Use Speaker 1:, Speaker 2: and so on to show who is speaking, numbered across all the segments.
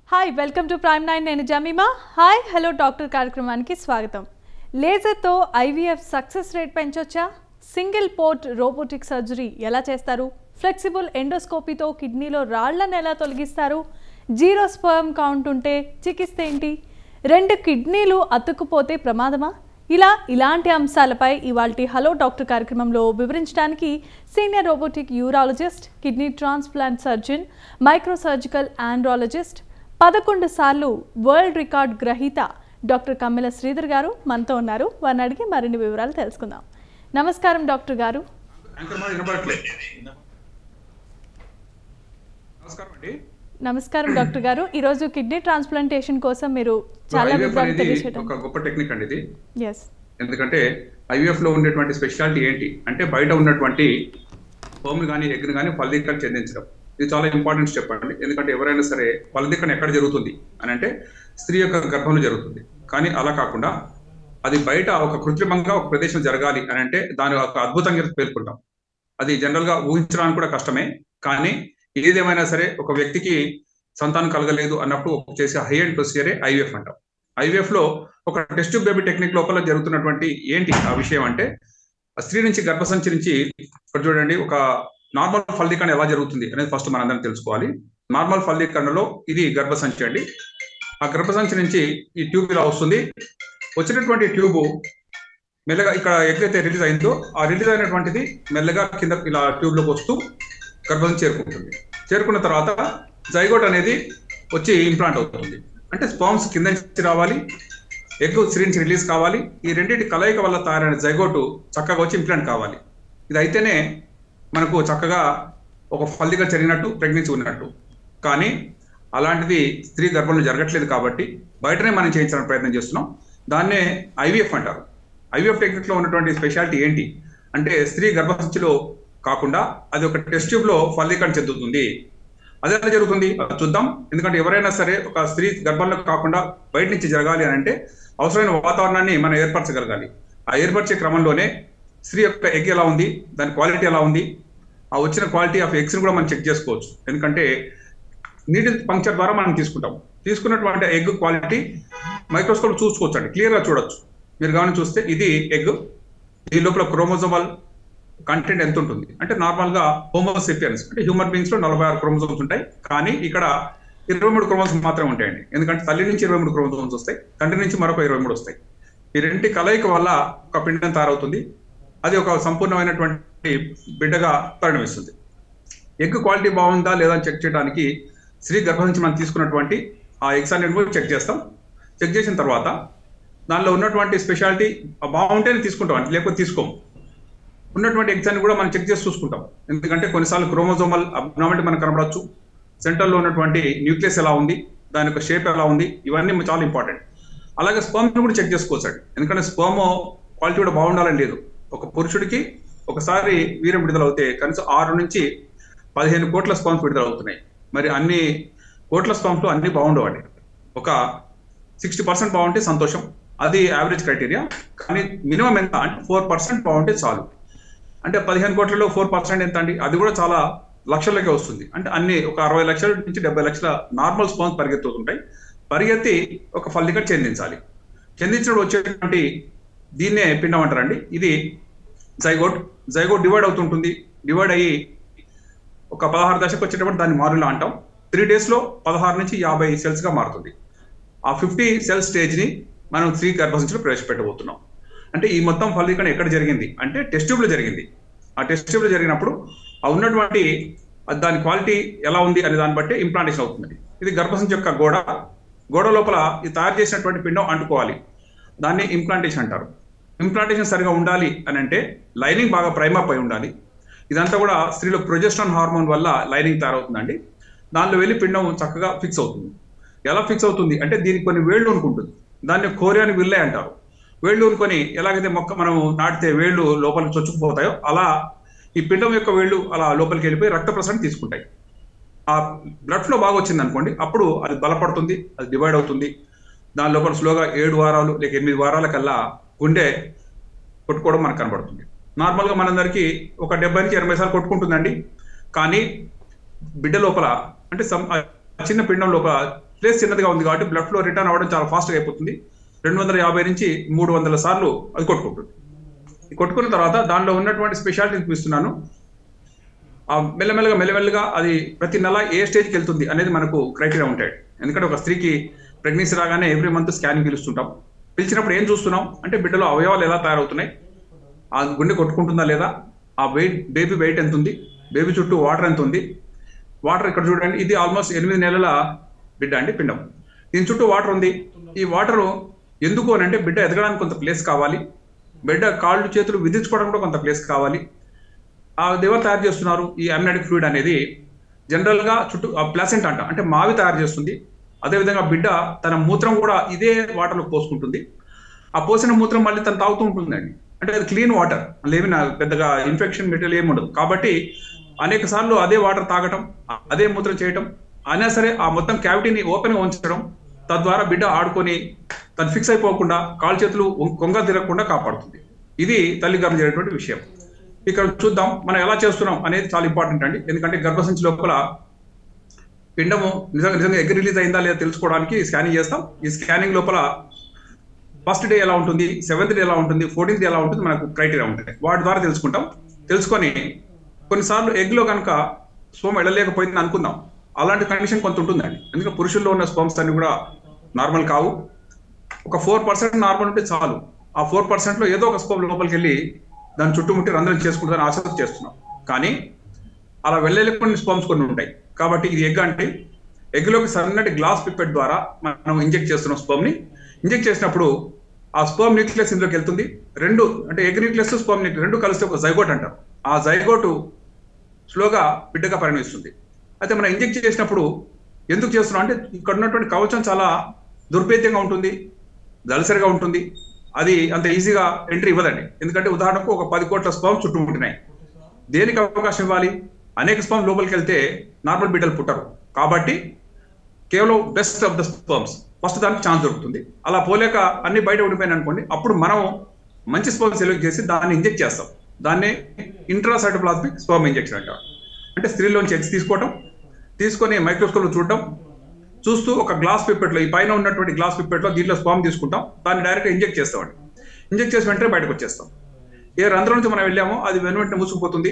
Speaker 1: Hi welcome to Prime nine నేను Jemima hi hello doctor కార్యక్రమానికి స్వాగతం లేజర్తో ఐవీఎఫ్ సక్సెస్ రేట్ పెంచొచ్చా సింగిల్ పోర్ట్ రోబోటిక్ సర్జరీ ఎలా చేస్తారు ఫ్లెక్సిబుల్ ఎండోస్కోపీతో కిడ్నీలో రాళ్లను ఎలా తొలగిస్తారు జీరో స్పర్మ్ కౌంట్ ఉంటే చికిత్స ఏంటి రెండు కిడ్నీలు అతుక్కుపోతే ప్రమాదమా ఇలా ఇలాంటి అంశాలపై ఇవాల్టి హలో డాక్టర్ కార్యక్రమంలో వివరించడానికి senior robotic urologist kidney transplant surgeon microsurgical andrologist పదకొండు సార్లు వరల్డ్ రికార్డ్ గ్రహీత డాక్టర్ కమ్మెల శ్రీధర్ గారు మనతో ఉన్నారు వారిని అడిగి మరిన్ని వివరాలు తెలుసుకుందాం నమస్కారం డాక్టర్ గారు
Speaker 2: యాంకర్ మాట వినపడట్లేదు నమస్కారం అండి
Speaker 1: నమస్కారం డాక్టర్ గారు ఈరోజు కిడ్నీ ట్రాన్స్ప్లాంటేషన్ కోసం మీరు చాలా
Speaker 2: ఐవీఎఫ్
Speaker 1: వివరాలు
Speaker 2: అనేది
Speaker 1: తెలియచేయడం
Speaker 2: ఒక గొప్ప టెక్నిక్ అండి ఇది
Speaker 1: ఎస్
Speaker 2: ఎందుకంటే ఐవీఎఫ్ లో ఉండేటువంటి స్పెషాలిటీ ఏంటి అంటే బయట ఉన్నటువంటి హోమ్ కానీ ఎగ్ని కానీ ఫలదీకరణ చెందించడం ఇది చాలా ఇంపార్టెంట్ స్టెప్ అండి ఎందుకంటే ఎవరైనా సరే ఫలదీకరణ ఎక్కడ జరుగుతుంది అని అంటే స్త్రీ యొక్క గర్భంలో జరుగుతుంది కానీ అలా కాకుండా అది బయట ఒక కృత్రిమంగా ఒక ప్రదేశం జరగాలి అని అంటే దాని ఒక అద్భుతంగా పేర్కొంటాం అది జనరల్ గా ఊహించడానికి కూడా కష్టమే కానీ ఏదేమైనా సరే ఒక వ్యక్తికి సంతానం కలగలేదు అన్నప్పుడు చేసే హై అండ్ ప్రొసీజరే ఐవీఎఫ్ అంటాం ఐవీఎఫ్ లో ఒక టెస్ట్ బేబీ టెక్నిక్ లోపల జరుగుతున్నటువంటి ఏంటి ఆ విషయం అంటే ఆ స్త్రీ నుంచి గర్భసంచి నుంచి ఇక్కడ చూడండి ఒక నార్మల్ ఫలదీకరణ ఎలా జరుగుతుంది అనేది ఫస్ట్ మనందరం తెలుసుకోవాలి నార్మల్ ఫలదీకరణలో ఇది గర్భసంచి అండి ఆ గర్భసంచి నుంచి ఈ ట్యూబ్ ఇలా వస్తుంది వచ్చినటువంటి ట్యూబ్ మెల్లగా ఇక్కడ ఎక్కడైతే రిలీజ్ అయిందో ఆ రిలీజ్ అయినటువంటిది మెల్లగా కింద ఇలా ట్యూబ్ లోకి వస్తూ గర్భసంచి చేరుకుంటుంది చేరుకున్న తర్వాత జైగోట్ అనేది వచ్చి ఇంప్లాంట్ అవుతుంది అంటే స్పామ్స్ కింద నుంచి రావాలి ఎగ్ స్త్రీ నుంచి రిలీజ్ కావాలి ఈ రెండింటి కలయిక వల్ల తయారైన జైగోటు చక్కగా వచ్చి ఇంప్లాంట్ కావాలి ఇది అయితేనే మనకు చక్కగా ఒక ఫల్దిగా జరిగినట్టు ప్రెగ్నెన్సీ ఉన్నట్టు కానీ అలాంటిది స్త్రీ గర్భంలో జరగట్లేదు కాబట్టి బయటనే మనం చేయించడానికి ప్రయత్నం చేస్తున్నాం దాన్నే ఐవీఎఫ్ అంటారు ఐవీఎఫ్ టెక్నిక్ లో ఉన్నటువంటి స్పెషాలిటీ ఏంటి అంటే స్త్రీ గర్భసంచిలో కాకుండా అది ఒక టెస్ట్ ట్యూబ్ లో ఫలీకరణ చెందుతుంది అదే ఎలా జరుగుతుంది అది చూద్దాం ఎందుకంటే ఎవరైనా సరే ఒక స్త్రీ గర్భంలో కాకుండా బయట నుంచి జరగాలి అని అంటే అవసరమైన వాతావరణాన్ని మనం ఏర్పరచగలగాలి ఆ ఏర్పరిచే క్రమంలోనే స్త్రీ యొక్క ఎగ్ ఎలా ఉంది దాని క్వాలిటీ ఎలా ఉంది ఆ వచ్చిన క్వాలిటీ ఆఫ్ ఎగ్స్ కూడా మనం చెక్ చేసుకోవచ్చు ఎందుకంటే నీటి పంక్చర్ ద్వారా మనం తీసుకుంటాం తీసుకున్నటువంటి ఎగ్ క్వాలిటీ మైక్రోస్కోప్ చూసుకోవచ్చు అండి క్లియర్గా చూడొచ్చు మీరు గమని చూస్తే ఇది ఎగ్ ఈ లోపల క్రోమోజోమల్ కంటెంట్ ఎంత ఉంటుంది అంటే నార్మల్ గా హోమోసెపియన్స్ అంటే హ్యూమన్ బీయింగ్స్ లో నలభై ఆరు క్రోమోజోమ్స్ ఉంటాయి కానీ ఇక్కడ ఇరవై మూడు క్రోమోజోమ్స్ మాత్రమే ఉంటాయండి ఎందుకంటే తల్లి నుంచి ఇరవై మూడు క్రోమోజోమ్స్ వస్తాయి తండ్రి నుంచి మరొక ఇరవై మూడు వస్తాయి ఈ రెండింటి కలయిక వల్ల ఒక పిండం తయారవుతుంది అది ఒక సంపూర్ణమైనటువంటి బిడ్డగా పరిణమిస్తుంది ఎగ్ క్వాలిటీ బాగుందా లేదా అని చెక్ చేయడానికి స్త్రీ గర్భం నుంచి మనం తీసుకున్నటువంటి ఆ ఎగ్స్ అన్నిటి కూడా చెక్ చేస్తాం చెక్ చేసిన తర్వాత దానిలో ఉన్నటువంటి స్పెషాలిటీ బాగుంటేనే తీసుకుంటాం లేకపోతే తీసుకోము ఉన్నటువంటి ఎగ్స్ అన్ని కూడా మనం చెక్ చేసి చూసుకుంటాం ఎందుకంటే కొన్నిసార్లు క్రోమోజోమల్ అబ్నామిటీ మనకు కనబడవచ్చు సెంటర్లో ఉన్నటువంటి న్యూక్లియస్ ఎలా ఉంది దాని యొక్క షేప్ ఎలా ఉంది ఇవన్నీ చాలా ఇంపార్టెంట్ అలాగే స్పర్మ్ కూడా చెక్ చేసుకోవచ్చు ఎందుకంటే స్పర్మ్ క్వాలిటీ కూడా బాగుండాలని లేదు ఒక పురుషుడికి ఒకసారి వీరం విడుదల అవుతే కనీసం ఆరు నుంచి పదిహేను కోట్ల స్పర్మ్స్ విడుదల అవుతున్నాయి మరి అన్ని కోట్ల స్పర్మ్స్ లో అన్ని బాగుండవండి ఒక సిక్స్టీ పర్సెంట్ బాగుంటే సంతోషం అది యావరేజ్ క్రైటీరియా కానీ మినిమం ఎంత అంటే ఫోర్ పర్సెంట్ బాగుంటే చాలు అంటే పదిహేను కోట్లలో ఫోర్ పర్సెంట్ ఎంత అండి అది కూడా చాలా లక్షలకే వస్తుంది అంటే అన్ని ఒక అరవై లక్షల నుంచి డెబ్బై లక్షల నార్మల్ స్పాన్స్ పరిగెత్తుతుంటాయి పరిగెత్తి ఒక ఫలిక చెందించాలి చెందించినప్పుడు వచ్చేటువంటి దీన్నే పిండం అంటారండి ఇది జైగోట్ జైగోట్ డివైడ్ అవుతుంటుంది డివైడ్ అయ్యి ఒక పదహారు దశకు వచ్చేటప్పుడు దాన్ని మారులా అంటాం త్రీ డేస్ లో పదహారు నుంచి యాభై సెల్స్ గా మారుతుంది ఆ ఫిఫ్టీ సెల్ స్టేజ్ ని మనం స్త్రీ గర్భసంచిలో ప్రవేశపెట్టబోతున్నాం అంటే ఈ మొత్తం ఫలీకరణ ఎక్కడ జరిగింది అంటే టెస్ట్ ట్యూబ్ లో జరిగింది ఆ టెస్ట్ ట్యూబ్ లో జరిగినప్పుడు ఆ ఉన్నటువంటి అది దాని క్వాలిటీ ఎలా ఉంది అనే దాన్ని బట్టి ఇంప్లాంటేషన్ అవుతుంది ఇది గర్భసంచి యొక్క గోడ గోడ లోపల ఈ తయారు చేసినటువంటి పిండం అంటుకోవాలి దాన్ని ఇంప్లాంటేషన్ అంటారు ఇంప్లాంటేషన్ సరిగా ఉండాలి అని అంటే లైనింగ్ బాగా ప్రైమప్ అయి ఉండాలి ఇదంతా కూడా స్త్రీలో ప్రొజెస్ట్రాన్ హార్మోన్ వల్ల లైనింగ్ తయారవుతుందండి దానిలో వెళ్ళి పిండం చక్కగా ఫిక్స్ అవుతుంది ఎలా ఫిక్స్ అవుతుంది అంటే దీనికి కొన్ని వేళ్ళు అనుకుంటుంది దాన్ని కోరియాని విల్లే అంటారు వేళ్ళు ఊనుకొని ఎలాగైతే మొక్క మనం నాటితే వేళ్ళు లోపలికి చొచ్చుకుపోతాయో అలా ఈ పిండం యొక్క వేళ్ళు అలా లోపలికి వెళ్ళిపోయి రక్త ప్రసరణ తీసుకుంటాయి ఆ బ్లడ్ ఫ్లో బాగా వచ్చింది అనుకోండి అప్పుడు అది బలపడుతుంది అది డివైడ్ అవుతుంది దాని లోపల స్లోగా ఏడు వారాలు లేక ఎనిమిది వారాల కల్లా గుండె కొట్టుకోవడం మనకు కనబడుతుంది నార్మల్గా మనందరికీ ఒక డెబ్బై నుంచి ఎనభై సార్లు కొట్టుకుంటుందండి కానీ బిడ్డ లోపల అంటే some- ఆ చిన్న పిండం లోపల ప్లేస్ చిన్నదిగా ఉంది కాబట్టి బ్లడ్ ఫ్లో రిటర్న్ అవ్వడం చాలా ఫాస్ట్గా అయిపోతుంది రెండు వందల యాభై నుంచి మూడు వందల సార్లు అది కొట్టుకుంటుంది ఈ కొట్టుకున్న తర్వాత దానిలో ఉన్నటువంటి స్పెషాలిటీ చూపిస్తున్నాను ఆ మెల్లమెల్లగా మెల్లమెల్లగా అది ప్రతి నెల ఏ స్టేజ్కి వెళ్తుంది అనేది మనకు క్రైటీరియా ఉంటాయి ఎందుకంటే ఒక స్త్రీకి ప్రెగ్నెన్సీ రాగానే ఎవ్రీ మంత్ స్కానింగ్ పిలుస్తుంటాం పిలిచినప్పుడు ఏం చూస్తున్నాం అంటే బిడ్డలో అవయవాలు ఎలా తయారవుతున్నాయి ఆ గుండె కొట్టుకుంటుందా లేదా ఆ వెయిట్ బేబీ వెయిట్ ఎంత ఉంది బేబీ చుట్టూ వాటర్ ఎంత ఉంది వాటర్ ఇక్కడ చూడండి ఇది ఆల్మోస్ట్ ఎనిమిది నెలల బిడ్డ అండి పిండం దీని చుట్టూ వాటర్ ఉంది ఈ వాటర్ ఎందుకు అని అంటే బిడ్డ ఎదగడానికి కొంత ప్లేస్ కావాలి బిడ్డ కాళ్ళు చేతులు విధించుకోవడానికి కూడా కొంత ప్లేస్ కావాలి ఆ ఎవరు తయారు చేస్తున్నారు ఈ అమ్నాటిక్ ఫ్లూయిడ్ అనేది జనరల్ గా చుట్టూ ప్లాసెంట్ అంట అంటే మావి తయారు చేస్తుంది అదేవిధంగా బిడ్డ తన మూత్రం కూడా ఇదే వాటర్లో పోసుకుంటుంది ఆ పోసిన మూత్రం మళ్ళీ తను తాగుతూ ఉంటుందండి అంటే అది క్లీన్ వాటర్ అందులో ఏమి నా పెద్దగా ఇన్ఫెక్షన్ మెటీరియల్ ఏమి ఉండదు కాబట్టి అనేక సార్లు అదే వాటర్ తాగటం అదే మూత్రం చేయటం అయినా సరే ఆ మొత్తం క్యావిటీని ఓపెన్ గా ఉంచడం తద్వారా బిడ్డ ఆడుకొని తను ఫిక్స్ అయిపోకుండా కాలు చేతులు కొంగ తిరగకుండా కాపాడుతుంది ఇది తల్లి గర్భం జరిగేటువంటి విషయం ఇక్కడ చూద్దాం మనం ఎలా చేస్తున్నాం అనేది చాలా ఇంపార్టెంట్ అండి ఎందుకంటే గర్భసంచి లోపల పిండము నిజంగా నిజంగా ఎగ్ రిలీజ్ అయిందా లేదా తెలుసుకోవడానికి స్కానింగ్ చేస్తాం ఈ స్కానింగ్ లోపల ఫస్ట్ డే ఎలా ఉంటుంది సెవెంత్ డే ఎలా ఉంటుంది ఫోర్టీన్త్ డే ఎలా ఉంటుంది మనకు క్రైటీరియా ఉంటుంది వాటి ద్వారా తెలుసుకుంటాం తెలుసుకొని కొన్నిసార్లు ఎగ్లో కనుక స్పోమ్ వెళ్ళలేకపోయింది అనుకుందాం అలాంటి కండిషన్ కొంత ఉంటుందండి ఎందుకంటే పురుషుల్లో ఉన్న స్పోమ్స్ అన్ని కూడా నార్మల్ కావు ఒక ఫోర్ పర్సెంట్ నార్మల్ ఉంటే చాలు ఆ ఫోర్ పర్సెంట్లో ఏదో ఒక స్పోమ్ లోపలికి వెళ్ళి దాని చుట్టుముట్టి రంధ్రం చేసుకుంటుందని ఆసక్తి చేస్తున్నాం కానీ అలా వెళ్ళలేకుండా స్పోమ్స్ కొన్ని ఉంటాయి కాబట్టి ఇది ఎగ్ అంటే ఎగ్లోకి సన్నటి గ్లాస్ పిప్పెట్ ద్వారా మనం ఇంజెక్ట్ చేస్తున్నాం స్పోమ్ ని ఇంజెక్ట్ చేసినప్పుడు ఆ స్పోమ్ న్యూక్లియస్ ఇందులోకి వెళ్తుంది రెండు అంటే ఎగ్ న్యూక్లియస్ స్పోమ్ న్యూక్లియస్ రెండు కలిస్తే ఒక జైగోట్ అంటారు ఆ జైగోటు స్లోగా బిడ్డగా పరిణమిస్తుంది అయితే మనం ఇంజెక్ట్ చేసినప్పుడు ఎందుకు చేస్తున్నాం అంటే ఇక్కడ ఉన్నటువంటి కవచం చాలా దుర్భేద్యంగా ఉంటుంది దళసరిగా ఉంటుంది అది అంత ఈజీగా ఎంట్రీ ఇవ్వదండి ఎందుకంటే ఉదాహరణకు ఒక పది కోట్ల స్పర్మ్ చుట్టూ ఉంటున్నాయి దేనికి అవకాశం ఇవ్వాలి అనేక స్పర్మ్ లోపలికి వెళ్తే నార్మల్ బిడ్డలు పుట్టరు కాబట్టి కేవలం best of the sperms first దానికి ఛాన్స్ దొరుకుతుంది అలా పోలేక అన్ని బయట ఉండిపోయిన అనుకోండి అప్పుడు మనం మంచి స్పర్మ్ సెలెక్ట్ చేసి దాన్ని ఇంజెక్ట్ చేస్తాం దాన్ని ఇంట్రాసైటోప్లాస్మిక్ స్పర్మ్ ఇంజెక్షన్ అంటారు అంటే స్త్రీలోంచి ఎగ్స్ తీసుకోవటం తీసుకొని మైక్రోస్కోప్ చూడటం చూస్తూ ఒక గ్లాస్ పిప్పెట్లో ఈ పైన ఉన్నటువంటి గ్లాస్ పిప్పెట్లో దీంట్లో స్పామ్ తీసుకుంటాం దాన్ని డైరెక్ట్ ఇంజెక్ట్ చేస్తామండి ఇంజెక్ట్ చేసి వెంటనే బయటకు వచ్చేస్తాం ఏ రంధ్రం నుంచి మనం వెళ్ళామో అది వెను వెంటనే మూసుకుపోతుంది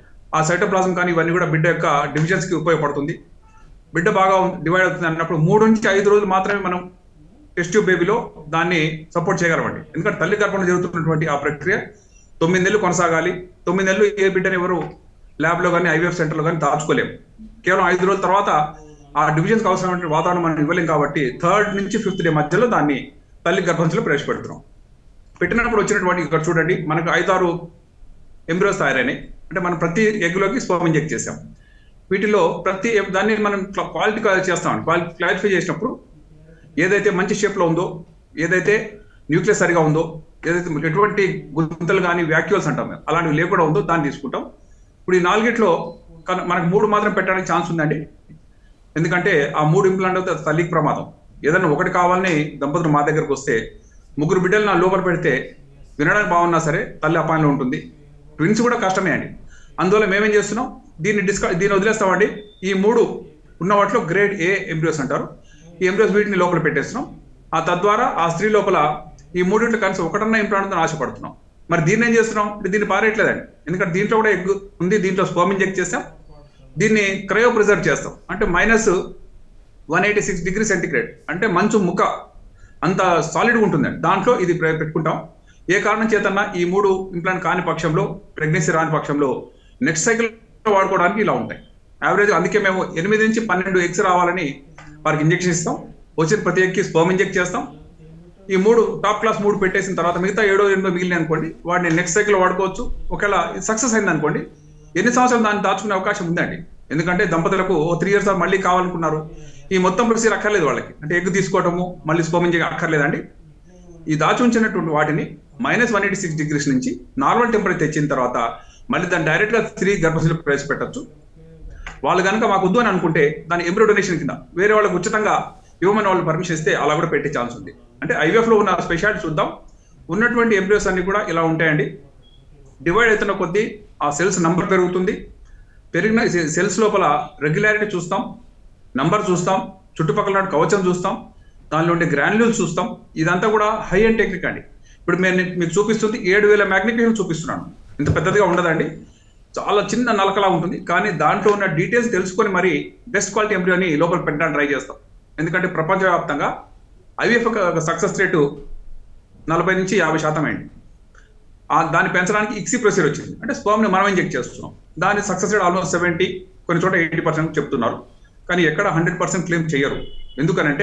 Speaker 2: ఆ సైటోప్లాజం కానీ ఇవన్నీ కూడా బిడ్డ యొక్క డివిజన్స్ కి ఉపయోగపడుతుంది బిడ్డ బాగా డివైడ్ అవుతుంది అన్నప్పుడు మూడు నుంచి ఐదు రోజులు మాత్రమే మనం టెస్ట్ ట్యూబ్ బేబీలో దాన్ని సపోర్ట్ చేయగలమండి ఎందుకంటే తల్లి గర్భంలో జరుగుతున్నటువంటి ఆ ప్రక్రియ తొమ్మిది నెలలు కొనసాగాలి తొమ్మిది నెలలు ఏ బిడ్డని ఎవరు ల్యాబ్లో కానీ ఐవీఎఫ్ సెంటర్లో కానీ దాచుకోలేము కేవలం ఐదు రోజుల తర్వాత ఆ డివిజన్స్కి అవసరమైన వాతావరణం మనం ఇవ్వలేం కాబట్టి థర్డ్ నుంచి ఫిఫ్త్ డే మధ్యలో దాన్ని తల్లి గర్భంలో ప్రవేశపెడుతున్నాం పెట్టినప్పుడు వచ్చినటువంటి ఇక్కడ చూడండి మనకు ఐదారు ఎంబ్రియోస్ తయారైనాయి అంటే మనం ప్రతి ఎగ్లోకి స్పర్మ్ ఇంజెక్ట్ చేసాం వీటిలో ప్రతి దాన్ని మనం క్వాలిటీ చేస్తాం క్వాలిటీ క్లారిఫై చేసినప్పుడు ఏదైతే మంచి షేప్లో ఉందో ఏదైతే న్యూక్లియస్ సరిగా ఉందో ఏదైతే ఎటువంటి గుంతలు కానీ వ్యాక్యూల్స్ అంటాం మేము అలాంటివి లేకుండా ఉందో దాన్ని తీసుకుంటాం ఇప్పుడు ఈ నాలుగిట్లో కన- మనకు మూడు మాత్రం పెట్టడానికి ఛాన్స్ ఉందండి ఎందుకంటే ఆ మూడు ఇంప్లాంట్ అయితే అది తల్లికి ప్రమాదం ఏదైనా ఒకటి కావాలని దంపతులు మా దగ్గరకు వస్తే ముగ్గురు బిడ్డలు నా లోపల పెడితే వినడానికి బాగున్నా సరే తల్లి అపాయంలో ఉంటుంది ట్విన్స్ కూడా కష్టమే అండి అందువల్ల మేమేం చేస్తున్నాం దీన్ని డిస్క దీన్ని వదిలేస్తామండి ఈ మూడు ఉన్న వాటిలో గ్రేడ్ ఏ ఎంబ్రియోస్ అంటారు ఈ ఎంబ్రియోస్ వీటిని లోపల పెట్టేస్తున్నాం ఆ తద్వారా ఆ స్త్రీ లోపల ఈ మూడింట్లో కనీసం ఒకటన్నా ఇంప్లాంట్ ఉందని ఆశపడుతున్నాం మరి దీన్ని ఏం చేస్తున్నాం అంటే దీన్ని పారేయట్లేదండి ఎందుకంటే దీంట్లో కూడా ఎగ్ ఉంది దీంట్లో స్పోమ్ ఇంజెక్ట్ చేస్తాం దీన్ని క్రయో ప్రిజర్వ్ చేస్తాం అంటే minus one eighty six degree centigrade అంటే మంచు ముక్క అంత సాలిడ్గా ఉంటుందండి దాంట్లో ఇది ప్ర- పెట్టుకుంటాం ఏ కారణం చేతన్నా ఈ మూడు ఇంప్లాంట్ కాని పక్షంలో ప్రెగ్నెన్సీ రాని పక్షంలో నెక్స్ట్ సైకిల్ వాడుకోవడానికి ఇలా ఉంటాయి యావరేజ్ అందుకే మేము ఎనిమిది నుంచి పన్నెండు ఎగ్స్ రావాలని వారికి ఇంజెక్షన్ ఇస్తాం వచ్చిన ప్రతి ఎగ్కి స్పర్మ్ ఇంజెక్ట్ చేస్తాం ఈ మూడు టాప్ క్లాస్ మూడు పెట్టేసిన తర్వాత మిగతా ఏడో ఎనిమిదో మిగిలిన అనుకోండి వాడిని నెక్స్ట్ సైకిల్ వాడుకోవచ్చు ఒకవేళ సక్సెస్ అయింది అనుకోండి ఎన్ని సంవత్సరాలు దాన్ని దాచుకునే అవకాశం ఉందండి ఎందుకంటే దంపతులకు ఓ త్రీ ఇయర్స్ మళ్ళీ కావాలనుకున్నారు ఈ మొత్తం ప్రొసీజర్ అక్కర్లేదు వాళ్ళకి అంటే ఎగ్ తీసుకోవటము మళ్ళీ స్పోమ్ ఇంజెక్ట్ అక్కర్లేదండి ఈ దాచి ఉంచినటువంటి వాటిని minus one eighty six degrees నుంచి నార్మల్ టెంపరేచర్ తెచ్చిన తర్వాత మళ్ళీ దాన్ని డైరెక్ట్ గా స్త్రీ గర్భశిలో ప్రవేశపెట్టచ్చు వాళ్ళు కనుక మాకు వద్దు అని అనుకుంటే దాని ఎంబ్రో డొనేషన్ కింద వేరే వాళ్ళకి ఉచితంగా ఇవ్వమని వాళ్ళు పర్మిషన్ ఇస్తే అలా కూడా పెట్టే ఛాన్స్ ఉంది అంటే ఐవీఎఫ్ లో ఉన్న స్పెషాలిటీ చూద్దాం ఉన్నటువంటి ఎంబ్రియోస్ అన్ని కూడా ఇలా ఉంటాయండి డివైడ్ అవుతున్న కొద్దీ ఆ సెల్స్ నంబర్ పెరుగుతుంది పెరిగిన సెల్స్ లోపల రెగ్యులారిటీ చూస్తాం నంబర్ చూస్తాం చుట్టుపక్కల ఉన్న కవచం చూస్తాం దానిలో ఉండే గ్రాన్యుల్స్ చూస్తాం ఇదంతా కూడా హై అండ్ టెక్నిక్ అండి ఇప్పుడు నేను మీకు చూపిస్తుంది ఏడు వేల మ్యాగ్నిఫికేషన్ చూపిస్తున్నాను ఇంత పెద్దదిగా ఉండదండి చాలా చిన్న నలకలా ఉంటుంది కానీ దాంట్లో ఉన్న డీటెయిల్స్ తెలుసుకొని మరి బెస్ట్ క్వాలిటీ ఎంబ్రియోని లోపల పెట్టడానికి ట్రై చేస్తాం ఎందుకంటే ప్రపంచవ్యాప్తంగా ఐవీఎఫ్ సక్సెస్ రేటు నలభై నుంచి యాభై శాతం అయింది ఆ దాన్ని పెంచడానికి ఇక్సీ ప్రొసీజర్ వచ్చింది అంటే స్పర్మ్ని మనం ఇంజెక్ట్ చేస్తున్నాం దాని సక్సెస్ రేట్ ఆల్మోస్ట్ సెవెంటీ కొన్ని చోట ఎయిటీ పర్సెంట్ చెప్తున్నారు కానీ ఎక్కడ హండ్రెడ్ పర్సెంట్ క్లెయిమ్ చేయరు ఎందుకనంటే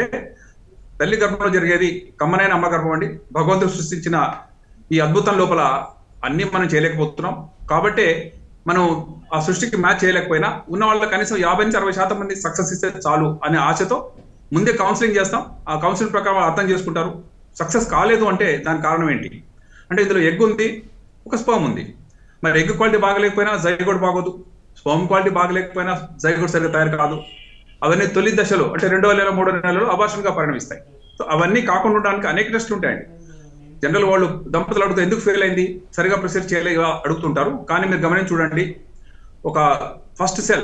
Speaker 2: తల్లి గర్భంలో జరిగేది కమ్మనైన అమ్మ గర్భం అండి భగవంతుడు సృష్టించిన ఈ అద్భుతం లోపల అన్ని మనం చేయలేకపోతున్నాం కాబట్టే మనం ఆ సృష్టికి మ్యాచ్ చేయలేకపోయినా ఉన్న వాళ్ళ కనీసం యాభై నుంచి అరవై శాతం మంది సక్సెస్ ఇస్తే చాలు అనే ఆశతో ముందే కౌన్సిలింగ్ చేస్తాం ఆ కౌన్సిలింగ్ ప్రకారం వాళ్ళు అర్థం చేసుకుంటారు సక్సెస్ కాలేదు అంటే దాని కారణం ఏంటి అంటే ఇందులో ఎగ్ ఉంది ఒక స్పర్మ్ ఉంది మరి ఎగ్ క్వాలిటీ బాగలేకపోయినా జైగోడ్ బాగోదు స్పర్మ్ క్వాలిటీ బాగలేకపోయినా జైగోడ్ సరిగ్గా తయారు కాదు అవన్నీ తొలి దశలో అంటే రెండో నెల మూడో నెలలో అబార్షన్గా పరిణమిస్తాయి సో అవన్నీ కాకుండా ఉండడానికి అనేక టెస్టులు ఉంటాయండి జనరల్ వాళ్ళు దంపతులు అడుగుతూ ఎందుకు ఫెయిల్ అయింది సరిగా ప్రొసీజర్ చేయలేక అడుగుతుంటారు కానీ మీరు గమనించి చూడండి ఒక ఫస్ట్ సెల్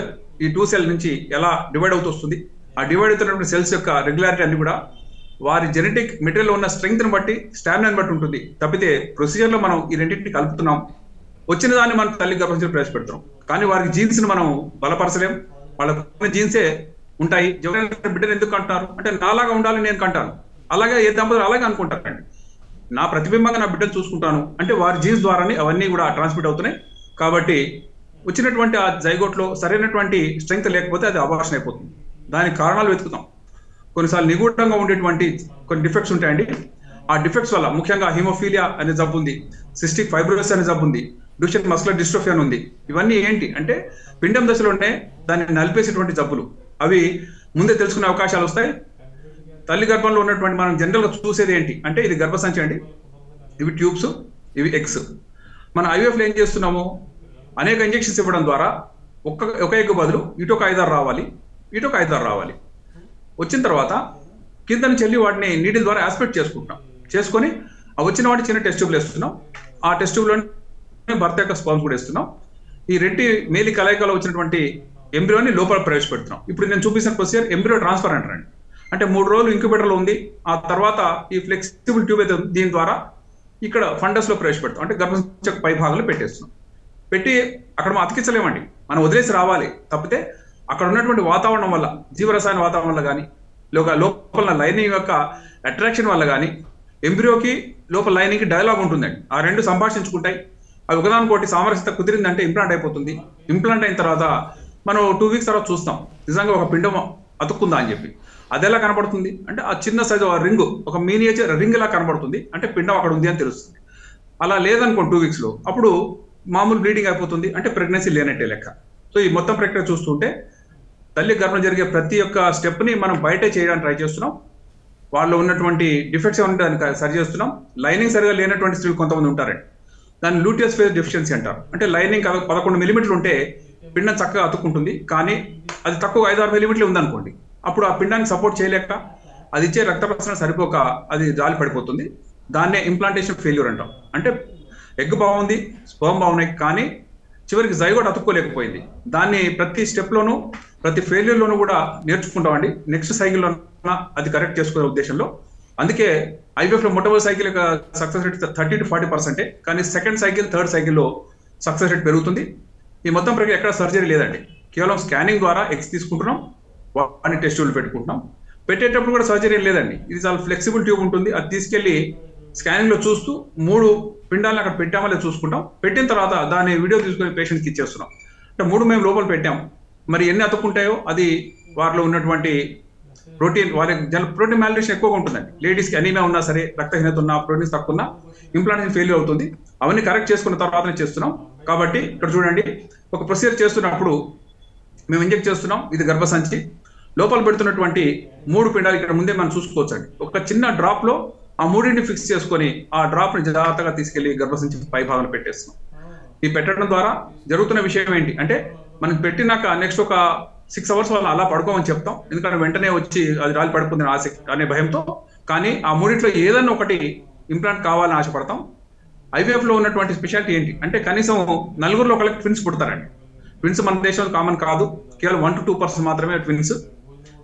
Speaker 2: ఈ టూ సెల్ నుంచి ఎలా డివైడ్ అవుతూ వస్తుంది ఆ డివైడ్ అవుతున్నటువంటి సెల్స్ యొక్క రెగ్యులారిటీ అన్ని కూడా వారి జెనెటిక్ మెటీరియల్ ఉన్న స్ట్రెంగ్త్ ని బట్టి స్టామినాని బట్టి ఉంటుంది తప్పితే ప్రొసీజర్ లో మనం ఈ రెండింటిని కలుపుతున్నాం వచ్చిన దాన్ని మనం తల్లి గర్భంలో ప్రవేశపెడుతున్నాం కానీ వారికి జీన్స్ ని మనం బలపరచలేం వాళ్ళ జీన్సే ఉంటాయి జగన్ బిడ్డను ఎందుకు అంటారు అంటే నాలాగా ఉండాలని నేను కంటాను అలాగే ఏ దంపతులు అలాగే అనుకుంటారండి నా ప్రతిబింబంగా నా బిడ్డను చూసుకుంటాను అంటే వారి జీన్స్ ద్వారానే అవన్నీ కూడా ట్రాన్స్మిట్ అవుతున్నాయి కాబట్టి వచ్చినటువంటి ఆ జైగోట్లో సరైనటువంటి స్ట్రెంగ్త్ లేకపోతే అది అబార్షన్ అయిపోతుంది దానికి కారణాలు వెతుకుతాం కొన్నిసార్లు నిగూఢంగా ఉండేటువంటి కొన్ని డిఫెక్ట్స్ ఉంటాయండి ఆ డిఫెక్ట్స్ వల్ల ముఖ్యంగా హిమోఫీలియా అనే జబ్బు ఉంది సిస్టిక్ ఫైబ్రోసిస్ అనే జబ్బు ఉంది డ్యూషన్ మస్కులర్ డిస్ట్రోఫీ అని ఉంది ఇవన్నీ ఏంటి అంటే పిండం దశలోనే దాన్ని నలిపేసేటువంటి జబ్బులు అవి ముందే తెలుసుకునే అవకాశాలు వస్తాయి తల్లి గర్భంలో ఉన్నటువంటి మనం జనరల్ గా చూసేది ఏంటి అంటే ఇది గర్భసంచి అండి ఇవి ట్యూబ్స్ ఇవి ఎగ్స్ మన ఐవీఎఫ్లో ఏం చేస్తున్నాము అనేక ఇంజెక్షన్స్ ఇవ్వడం ద్వారా ఒక్క ఒక ఎగ్ బదులు ఇటు ఒక ఐదారు రావాలి ఇటు ఒక ఐదారు రావాలి వచ్చిన తర్వాత కింద నుంచి వెళ్ళి వాటిని నీటిల ద్వారా ఆస్పెక్ట్ చేసుకుంటున్నాం చేసుకొని ఆ వచ్చిన వాటి చిన్న టెస్ట్ ట్యూబ్లు వేస్తున్నాం ఆ టెస్ట్ ట్యూబ్లోనే భర్త యొక్క స్పర్మ్స్ కూడా వేస్తున్నాం ఈ రెడ్డి మేలి కలయికలో వచ్చినటువంటి ఎంబ్రియోని లోపల ప్రవేశపెడుతున్నాం ఇప్పుడు నేను చూపిస్తున్న ప్రొసీజర్ ఎంబ్రియో ట్రాన్స్ఫర్ అంటారండి అంటే మూడు రోజులు ఇంక్యుబేటర్లో ఉంది ఆ తర్వాత ఈ ఫ్లెక్సిబుల్ ట్యూబ్ అయితే ఉంది, దీని ద్వారా ఇక్కడ ఫండస్ లో ప్రవేశపెడతాం అంటే గర్భసంచక పై భాగంలో పెట్టేస్తున్నాం పెట్టి అక్కడ మనం అతికించలేమండి మనం వదిలేసి రావాలి తప్పితే అక్కడ ఉన్నటువంటి వాతావరణం వల్ల జీవరసాయన వాతావరణం వల్ల కానీ లోక లోపల లైనింగ్ యొక్క అట్రాక్షన్ వల్ల కానీ ఎంబ్రియోకి లోపల లైనింగ్ డైలాగ్ ఉంటుందండి ఆ రెండు సంభాషించుకుంటాయి అవి ఒకదానికోటి సామరస్యత కుదిరిందంటే ఇంప్లాంట్ అయిపోతుంది ఇంప్లాంట్ అయిన తర్వాత మనం టూ వీక్స్ తర్వాత చూస్తాం నిజంగా ఒక పిండం అతుక్కుందా అని చెప్పి అది ఎలా కనబడుతుంది అంటే ఆ చిన్న సైజు రింగ్ ఒక మీనియేచర్ రింగ్ లా కనబడుతుంది అంటే పిండం అక్కడ ఉంది అని తెలుస్తుంది అలా లేదనుకోండి టూ వీక్స్ లో అప్పుడు మామూలు బ్లీడింగ్ అయిపోతుంది అంటే ప్రెగ్నెన్సీ లేనట్టే లెక్క సో ఈ మొత్తం ప్రక్రియ చూస్తుంటే తల్లి గర్భం జరిగే ప్రతి ఒక్క స్టెప్ ని మనం బయటే చేయడానికి ట్రై చేస్తున్నాం వాళ్ళు ఉన్నటువంటి డిఫెక్ట్స్ ఏమైనా దానికి సరి చేస్తున్నాం లైనింగ్ సరిగా లేనటువంటి స్త్రీలు కొంతమంది ఉంటారండి దాన్ని లూటియస్ ఫేజ్ డెఫిషియన్సీ అంటారు అంటే లైనింగ్ పదకొండు మిలిమీటర్లు ఉంటే పిండం చక్కగా అతుక్కుంటుంది కానీ అది తక్కువ ఐదు ఆరు మిలిమీటర్లు ఉందనుకోండి అప్పుడు ఆ పిండాన్ని సపోర్ట్ చేయలేక అది ఇచ్చే రక్త ప్రసరణ సరిపోక అది జాలి పడిపోతుంది దాన్నే ఇంప్లాంటేషన్ ఫెయిల్యూర్ అంటాం అంటే ఎగ్ బాగుంది స్పర్మ్ బాగున్నాయి కానీ చివరికి జైగోట్ అతుక్కోలేకపోయింది దాన్ని ప్రతి స్టెప్ లోను ప్రతి ఫెయిల్యూర్ లోను కూడా నేర్చుకుంటామండి నెక్స్ట్ సైకిల్ లో అది కరెక్ట్ చేసుకునే ఉద్దేశంలో అందుకే ఐవీఎఫ్ లో మొట్టమొదటి సైకిల్ యొక్క success rate thirty to forty పర్సెంటే కానీ సెకండ్ సైకిల్ థర్డ్ సైకిల్లో సక్సెస్ రేట్ పెరుగుతుంది ఈ మొత్తం ప్రక్రియ ఎక్కడ సర్జరీ లేదండి కేవలం స్కానింగ్ ద్వారా ఎక్స్ తీసుకుంటున్నాం వాటిని టెస్టులు పెట్టుకుంటున్నాం పెట్టేటప్పుడు కూడా సర్జరీ ఏం లేదండి ఇది చాలా ఫ్లెక్సిబుల్ ట్యూబ్ ఉంటుంది అది తీసుకెళ్లి స్కానింగ్ లో చూస్తూ మూడు పిండాలను అక్కడ పెట్టామా లేదా చూసుకుంటాం పెట్టిన తర్వాత దాన్ని వీడియో తీసుకొని పేషెంట్కి ఇచ్చేస్తున్నాం అంటే మూడు మేము లోపల పెట్టాం మరి ఎన్ని అతుక్కుంటాయో అది వారిలో ఉన్నటువంటి ప్రోటీన్ వారి జన ప్రోటీన్ మ్యాలినేషన్ ఎక్కువగా ఉంటుందండి లేడీస్కి అనీమియా ఉన్నా సరే రక్తహీనత ఉన్నా ప్రోటీన్స్ తక్కువ ఉన్నా ఇంప్లాంటేషన్ ఫెయిల్యూర్ అవుతుంది అవన్నీ కరెక్ట్ చేసుకున్న తర్వాతనే చేస్తున్నాం కాబట్టి ఇక్కడ చూడండి ఒక ప్రొసీజర్ చేస్తున్నప్పుడు మేము ఇంజెక్ట్ చేస్తున్నాం ఇది గర్భసంచి లోపల పెడుతున్నటువంటి మూడు పిండాలు ఇక్కడ ముందే మనం చూసుకోవచ్చండి ఒక చిన్న డ్రాప్ లో ఆ మూడింటిని ఫిక్స్ చేసుకొని ఆ డ్రాప్ ని జాగ్రత్తగా తీసుకెళ్లి గర్భసంచి పై భాగంలో పెట్టేస్తున్నాం ఈ పెట్టడం ద్వారా జరుగుతున్న విషయం ఏంటి అంటే మనం పెట్టినాక నెక్స్ట్ ఒక సిక్స్ అవర్స్ వల్ల అలా పడుకోమని చెప్తాం ఎందుకంటే వెంటనే వచ్చి అది రాలి పడుతుంది ఆశ అనే భయంతో కానీ ఆ మూడిట్లో ఏదన్నా ఒకటి ఇంప్లాంట్ కావాలని ఆశపడతాం ఐవీఎఫ్ లో ఉన్నటువంటి స్పెషాలిటీ ఏంటి అంటే కనీసం నలుగురులో ఒకరికి ట్విన్స్ పుడతారండి ట్విన్స్ మన దేశంలో కామన్ కాదు కేవలం వన్ టు టూ పర్సెంట్ మాత్రమే ట్విన్స్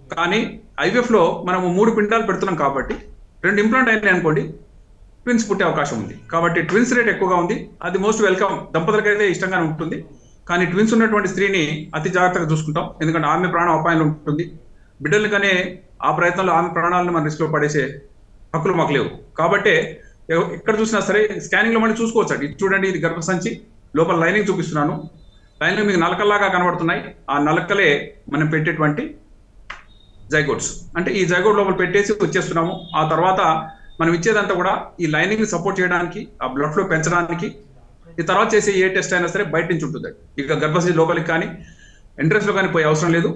Speaker 2: కానీ ఐవీఎఫ్ లో మనము మూడు పిండాలు పెడుతున్నాం కాబట్టి రెండు ఇంప్లాంట్ అయినాయి అనుకోండి ట్విన్స్ పుట్టే అవకాశం ఉంది కాబట్టి ట్విన్స్ రేట్ ఎక్కువగా ఉంది అది మోస్ట్ వెల్కమ్ దంపతులకైతే ఇష్టంగానే ఉంటుంది కానీ ట్విన్స్ ఉన్నటువంటి స్త్రీని అతి జాగ్రత్తగా చూసుకుంటాం ఎందుకంటే ఆమె ప్రాణం అపాయంలో ఉంటుంది బిడ్డలు కానీ ఆ ప్రయత్నంలో ఆమె ప్రాణాలను మన రిస్క్లో పడేసే హక్కులు మాకు లేవు కాబట్టి ఎవ- ఎక్కడ చూసినా సరే స్కానింగ్ లో మనం చూసుకోవచ్చు అండి ఇది చూడండి ఇది గర్భసంచి లోపల లైనింగ్ చూపిస్తున్నాను లైనింగ్ మీకు నలకల్లాగా కనబడుతున్నాయి ఆ నలకలే మనం పెట్టేటువంటి జైగోట్స్ అంటే ఈ జైగోట్ లోపల పెట్టేసి వచ్చేస్తున్నాము ఆ తర్వాత మనం ఇచ్చేదంతా కూడా ఈ లైనింగ్ ని సపోర్ట్ చేయడానికి ఆ బ్లడ్ ఫ్లో పెంచడానికి ఈ తర్వాత చేసే ఏ టెస్ట్ అయినా సరే బయట నుంచి ఉంటుంది ఇక గర్భసంచి లోపలికి కానీ ఎంట్రన్స్ లో కానీ పోయే అవసరం లేదు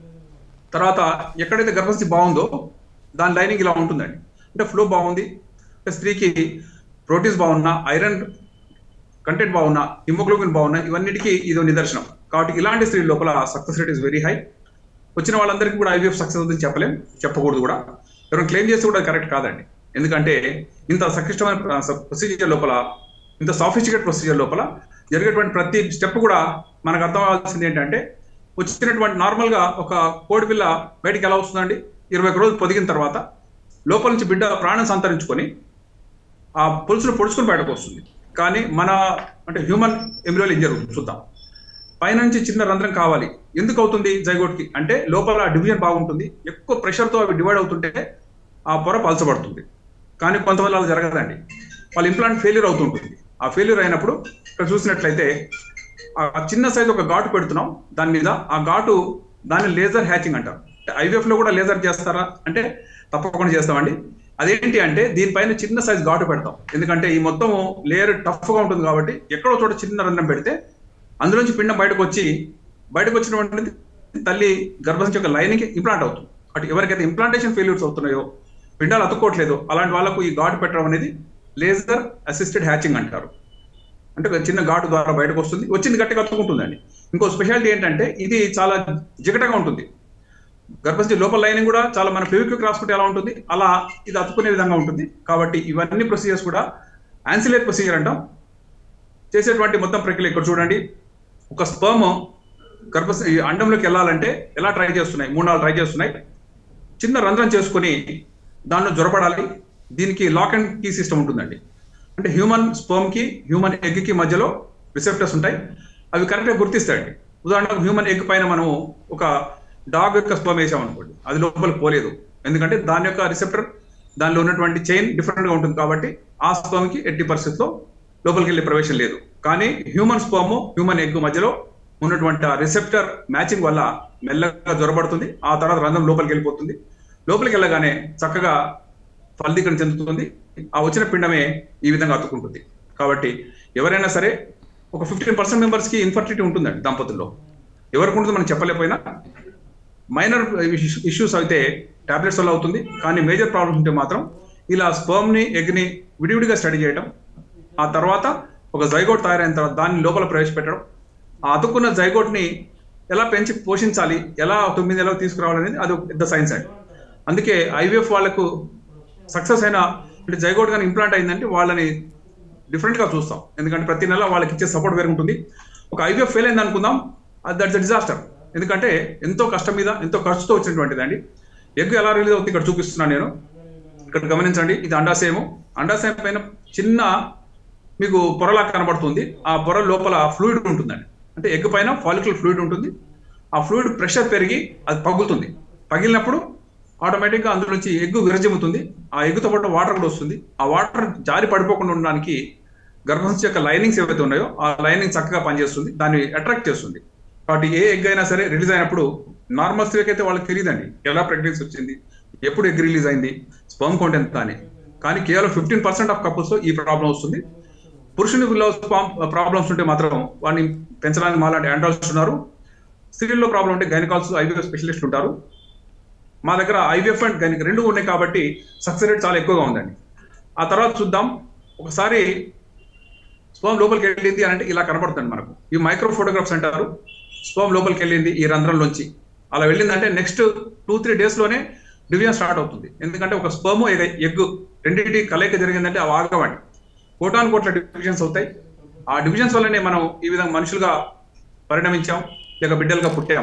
Speaker 2: తర్వాత ఎక్కడైతే గర్భస్థి బాగుందో దాని లైనింగ్ ఇలా ఉంటుందండి అంటే ఫ్లో బాగుంది అంటే స్త్రీకి ప్రోటీన్స్ బాగున్నా ఐరన్ కంటెంట్ బాగున్నా హిమోగ్లోబిన్ బాగున్నా ఇవన్నిటికీ ఇది నిదర్శనం కాబట్టి ఇలాంటి స్త్రీ లోపల success rate is very high వచ్చిన వాళ్ళందరికీ కూడా ఐవీఎఫ్ సక్సెస్ అవుతుందని చెప్పలేం చెప్పకూడదు కూడా ఎవరైనా క్లెయిమ్ చేస్తే కూడా కరెక్ట్ కాదండి ఎందుకంటే ఇంత సంక్లిష్టమైన ప్రొసీజర్ లోపల ఇంత సాఫిస్టికేట్ ప్రొసీజర్ లోపల జరిగేటువంటి ప్రతి స్టెప్ కూడా మనకు అర్థం అవ్వాల్సింది ఏంటంటే వచ్చినటువంటి నార్మల్ గా ఒక కోడి పిల్ల బయటికి ఎలా వస్తుందండి ఇరవై ఒక రోజులు పొదిగిన తర్వాత లోపల నుంచి బిడ్డ ప్రాణం సంతరించుకొని ఆ పులుసును పొడుచుకుని బయటకు వస్తుంది కానీ మన అంటే హ్యూమన్ ఎమ్రియోలు ఏం జరుగుతుంది చూద్దాం పైనుంచి చిన్న రంధ్రం కావాలి ఎందుకు అవుతుంది జైగోట్ కి అంటే లోపల డివిజన్ బాగుంటుంది ఎక్కువ ప్రెషర్ తో అవి డివైడ్ అవుతుంటే ఆ పొర పలచబడుతుంది కానీ కొంతమంది అలా జరగదండి వాళ్ళ ఇంప్లాంట్ ఫెయిల్యూర్ అవుతుంటుంది ఆ ఫెయిల్యూర్ అయినప్పుడు ఇక్కడ చూసినట్లయితే ఆ చిన్న సైజ్ ఒక ఘాటు పెడుతున్నాం దాని మీద ఆ ఘాటు దాన్ని లేజర్ హ్యాచింగ్ అంటారు ఐవీఎఫ్ లో కూడా లేజర్ చేస్తారా అంటే తప్పకుండా చేస్తామండి అదేంటి అంటే దీనిపైన చిన్న సైజ్ ఘాటు పెడతాం ఎందుకంటే ఈ మొత్తం లేయర్ టఫ్ గా ఉంటుంది కాబట్టి ఎక్కడో చోట చిన్న రంధ్రం పెడితే అందులోంచి పిండం బయటకు వచ్చి బయటకు వచ్చినటువంటి తల్లి గర్భసంచి యొక్క లైనింగ్ ఇంప్లాంట్ అవుతుంది అటు ఎవరికైతే ఇంప్లాంటేషన్ ఫెయిల్యూర్స్ అవుతున్నాయో పిండాలు అతుక్కోవట్లేదు అలాంటి వాళ్ళకు ఈ ఘాటు పెట్టడం అనేది లేజర్ అసిస్టెడ్ హ్యాచింగ్ అంటారు అంటే ఒక చిన్న ఘాటు ద్వారా బయటకు వస్తుంది వచ్చింది గట్టిగా అతుక్కుంటుందండి ఇంకో స్పెషాలిటీ ఏంటంటే ఇది చాలా జిగటగా ఉంటుంది గర్భస్థి లోపల లైనింగ్ కూడా చాలా మన ఫెవిక్విక్ రాసుకుంటే ఎలా ఉంటుంది అలా ఇది అతుక్కునే విధంగా ఉంటుంది కాబట్టి ఇవన్నీ ప్రొసీజర్స్ కూడా ఆన్సిలేట్ ప్రొసీజర్ అంటాం చేసేటువంటి మొత్తం ప్రక్రియ ఇక్కడ చూడండి ఒక స్పర్మ్ గర్భ ఈ అండంలోకి వెళ్ళాలంటే ఎలా ట్రై చేస్తున్నాయి మూడు నాలుగు ట్రై చేస్తున్నాయి చిన్న రంధ్రం చేసుకొని దానిలో జ్వరపడాలి దీనికి లాక్ అండ్ కీ సిస్టమ్ ఉంటుందండి అంటే హ్యూమన్ స్పర్మ్ కి హ్యూమన్ ఎగ్ కి మధ్యలో రిసెప్టర్స్ ఉంటాయి అవి కరెక్ట్గా గుర్తిస్తాయండి ఉదాహరణకు హ్యూమన్ ఎగ్ పైన మనం ఒక డాగ్ యొక్క స్పర్మ్ వేసాం అనుకోండి అది లోపలికి పోలేదు ఎందుకంటే దాని యొక్క రిసెప్టర్ దానిలో ఉన్నటువంటి చైన్ డిఫరెంట్ గా ఉంటుంది కాబట్టి ఆ స్పర్మ్ కి ఎట్టి పరిస్థితుల్లో లోపలికి వెళ్ళే ప్రవేశం లేదు కానీ హ్యూమన్ స్పర్మ్ హ్యూమన్ ఎగ్ మధ్యలో ఉన్నటువంటి ఆ రిసెప్టర్ మ్యాచింగ్ వల్ల మెల్లగా జ్వరపడుతుంది ఆ తర్వాత రంధ్రం లోపలికి వెళ్ళిపోతుంది లోపలికి వెళ్ళగానే చక్కగా ఫలదీకరణ చెందుతుంది ఆ వచ్చిన పిండమే ఈ విధంగా అతుక్కుంటుంది కాబట్టి ఎవరైనా సరే ఒక ఫిఫ్టీన్ పర్సెంట్ మెంబర్స్ కి ఇన్ఫర్టిలిటీ ఉంటుందండి దంపతుల్లో ఎవరికి ఉంటుంది మనం చెప్పలేకపోయినా మైనర్ ఇష్యూస్ అయితే టాబ్లెట్స్ వల్ల అవుతుంది కానీ మేజర్ ప్రాబ్లమ్స్ ఉంటే మాత్రం ఇలా స్పర్మ్ ని ఎగ్ ని విడివిడిగా స్టడీ చేయడం ఆ తర్వాత ఒక జైగోట్ తయారైన తర్వాత దాన్ని లోపల ప్రవేశపెట్టడం ఆ అతుక్కున్న జైగోట్ ని ఎలా పెంచి పోషించాలి ఎలా తొమ్మిది నెలలకు తీసుకురావాలనేది అది ఒక పెద్ద సైన్స్ అండి అందుకే ఐవీఎఫ్ వాళ్ళకు సక్సెస్ అయిన అంటే జైగోట్ కానీ ఇంప్లాంట్ అయిందంటే వాళ్ళని డిఫరెంట్ గా చూస్తాం ఎందుకంటే ప్రతి నెల వాళ్ళకి ఇచ్చే సపోర్ట్ వేరు ఉంటుంది ఒక ఐవీఎఫ్ ఫెయిల్ అయింది అనుకుందాం దట్స్ అ డిజాస్టర్ ఎందుకంటే ఎంతో కష్టం మీద ఎంతో ఖర్చుతో వచ్చినటువంటిది అండి ఎగ్ ఎలా రిలీజ్ అవుతుంది ఇక్కడ చూపిస్తున్నాను నేను ఇక్కడ గమనించండి ఇది అండాశయము అండాశయం పైన చిన్న మీకు పొరలా కనబడుతుంది ఆ పొర లోపల ఫ్లూయిడ్ ఉంటుందండి అంటే ఎగ్ పైన ఫాలిక్యులర్ ఫ్లూయిడ్ ఉంటుంది ఆ ఫ్లూయిడ్ ప్రెషర్ పెరిగి అది పగులుతుంది పగిలినప్పుడు ఆటోమేటిక్ గా అందులో నుంచి ఎగ్గు విరజిమ్ముతుంది ఆ ఎగ్గుతో పాటు వాటర్ కూడా వస్తుంది ఆ వాటర్ జారి పడిపోకుండా ఉండడానికి గర్భసంచి యొక్క లైనింగ్స్ ఏవైతే ఉన్నాయో ఆ లైనింగ్ చక్కగా పనిచేస్తుంది దాన్ని అట్రాక్ట్ చేస్తుంది కాబట్టి ఏ ఎగ్ అయినా సరే రిలీజ్ అయినప్పుడు నార్మల్ స్త్రీకి అయితే వాళ్ళకి తెలియదండి ఎలా ప్రెగ్నెన్సీ వచ్చింది ఎప్పుడు ఎగ్ రిలీజ్ అయింది స్పర్మ్ కౌంట్ ఎంత అని కానీ కేవలం ఫిఫ్టీన్ పర్సెంట్ ఆఫ్ కపుల్స్ ఈ ప్రాబ్లం వస్తుంది పురుషునిలో ప్రాబ్లమ్స్ ఉంటే మాత్రం వాడిని పెంచడానికి మాలాంటి యాండ్రాల్స్ ఉన్నారు స్త్రీల్లో ప్రాబ్లం ఉంటే గైనకాల్స్ ఐవీఎఫ్ స్పెషలిస్ట్ ఉంటారు మా దగ్గర ఐవీఎఫ్ అండ్ గైనిక్ రెండు ఉన్నాయి కాబట్టి సక్సెస్ రేట్ చాలా ఎక్కువగా ఉందండి ఆ తర్వాత చూద్దాం ఒకసారి స్పర్మ్ లోపలికి వెళ్ళింది అని అంటే ఇలా కనబడుతుంది మనకు ఈ మైక్రో ఫోటోగ్రాఫ్స్ అంటారు స్పర్మ్ లోపలికి వెళ్ళింది ఈ రంధ్రంలోంచి అలా వెళ్ళిందంటే నెక్స్ట్ టూ త్రీ డేస్ లోనే డివిజన్ స్టార్ట్ అవుతుంది ఎందుకంటే ఒక స్పర్మ్ ఎగ్ రెండింటి కలయిక జరిగిందంటే అవి ఆగవండి కోటాను కోట్ల డివిజన్స్ అవుతాయి ఆ డివిజన్స్ వల్లనే మనం ఈ విధంగా మనుషులుగా పరిణమించాం లేక బిడ్డలుగా పుట్టాం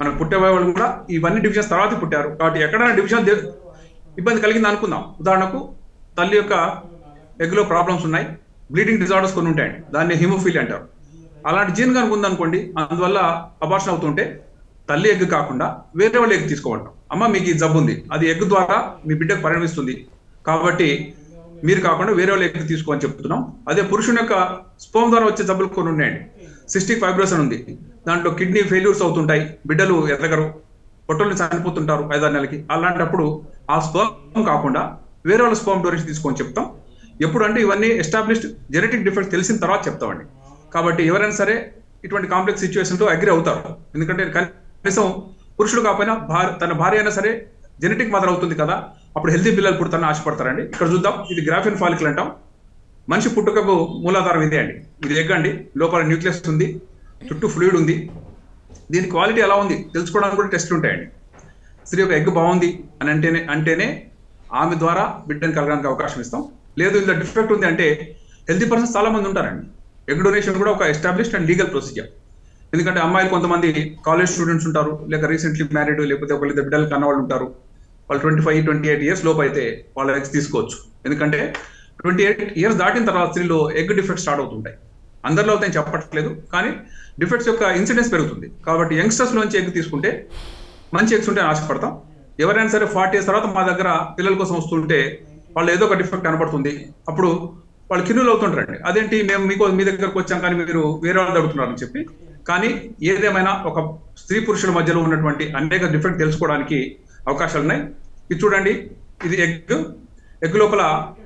Speaker 2: మనకు పుట్టే వాళ్ళు కూడా ఇవన్నీ డివిజన్స్ తర్వాత పుట్టారు కాబట్టి ఎక్కడైనా డివిజన్ దే- ఇబ్బంది కలిగింది అనుకుందాం ఉదాహరణకు తల్లి యొక్క ఎగ్లో ప్రాబ్లమ్స్ ఉన్నాయి బ్లీడింగ్ డిజార్డర్స్ కొన్ని ఉంటాయండి దాన్ని హిమోఫీలి అంటారు అలాంటి జీన్ కనుక ఉందనుకోండి అందువల్ల అబార్షన్ అవుతుంటే తల్లి ఎగ్ కాకుండా వేరే వాళ్ళ ఎగ్ తీసుకోమంటాం అమ్మ మీకు ఈ జబ్బు ఉంది అది ఎగ్ ద్వారా మీ బిడ్డకు పరిణమిస్తుంది కాబట్టి మీరు కాకుండా వేరే వాళ్ళ ఎగ్ తీసుకో అని చెప్తున్నాం అదే పురుషుని యొక్క స్పోమ్ ద్వారా వచ్చే జబ్బులు కొన్ని ఉన్నాయండి సిస్టిక్ ఫైబ్రోస్ అని ఉంది దాంట్లో కిడ్నీ ఫెయిల్యూర్స్ అవుతుంటాయి బిడ్డలు ఎదగరు పొట్టలు చనిపోతుంటారు ఐదారు నెలలకి అలాంటప్పుడు ఆ స్పర్మ్ కాకుండా వేరే వాళ్ళ స్పర్మ్ డొనేషన్ తీసుకొని చెప్తాం ఎప్పుడు అంటే ఇవన్నీ ఎస్టాబ్లిష్డ్ జెనెటిక్ డిఫెక్ట్ తెలిసిన తర్వాత చెప్తామండి కాబట్టి ఎవరైనా సరే ఇటువంటి కాంప్లెక్స్ సిచ్యువేషన్ లో అగ్రి అవుతారు ఎందుకంటే కనీసం పురుషుడు కాకపోయినా భార్య తన భార్య అయినా సరే జెనెటిక్ మదర్ అవుతుంది కదా అప్పుడు హెల్తీ పిల్లలు పుడతానని ఆశపడతారండి ఇక్కడ చూద్దాం ఇది గ్రాఫిన్ ఫాలికల్ అంటాం మనిషి పుట్టుకకు మూలాధారం ఇదే అండి ఇది ఎగ్ అండి లోపల న్యూక్లియస్ ఉంది చుట్టూ ఫ్లూయిడ్ ఉంది దీని క్వాలిటీ ఎలా ఉంది తెలుసుకోవడానికి కూడా టెస్ట్లు ఉంటాయండి స్త్రీ యొక్క ఎగ్ బాగుంది అని అంటేనే అంటేనే ఆమె ద్వారా బిడ్డను కలగడానికి అవకాశం ఇస్తాం లేదు ఇంత డిఫెక్ట్ ఉంది అంటే హెల్తీ పర్సన్స్ చాలా మంది ఉంటారండి ఎగ్ డొనేషన్ కూడా ఒక ఎస్టాబ్లిష్డ్ అండ్ లీగల్ ప్రొసీజర్ ఎందుకంటే అమ్మాయిలు కొంతమంది కాలేజ్ స్టూడెంట్స్ ఉంటారు లేక రీసెంట్లీ మ్యారీడ్ లేకపోతే ఒకళ్ళిద్దరు బిడ్డలు కన్నవాళ్ళు ఉంటారు వాళ్ళు twenty five twenty eight years లోపు అయితే వాళ్ళ ఎగ్స్ తీసుకోవచ్చు ఎందుకంటే ట్వంటీ ఎయిట్ ఇయర్స్ దాటిన తర్వాత స్త్రీలో ఎగ్ డిఫెక్ట్ స్టార్ట్ అవుతుంటాయి అందరిలో అవుతాయని చెప్పట్లేదు కానీ డిఫెక్ట్స్ యొక్క ఇన్సిడెన్స్ పెరుగుతుంది కాబట్టి యంగ్స్టర్స్ నుంచి ఎగ్ తీసుకుంటే మంచి ఎగ్స్ ఉంటే ఆశపడతాం ఎవరైనా సరే ఫార్టీ ఇయర్స్ తర్వాత మా దగ్గర పిల్లల కోసం వస్తుంటే వాళ్ళు ఏదో ఒక డిఫెక్ట్ కనపడుతుంది అప్పుడు వాళ్ళు కిన్నులు అవుతుంటారండి అదేంటి మేము మీకు మీ దగ్గరకు వచ్చాం కానీ మీరు వేరే వాళ్ళు అడుగుతున్నారని చెప్పి కానీ ఏదేమైనా ఒక స్త్రీ పురుషుల మధ్యలో ఉన్నటువంటి అనేక డిఫెక్ట్ తెలుసుకోవడానికి అవకాశాలు ఉన్నాయి ఇది చూడండి ఇది ఎగ్ ఎగ్ లోపల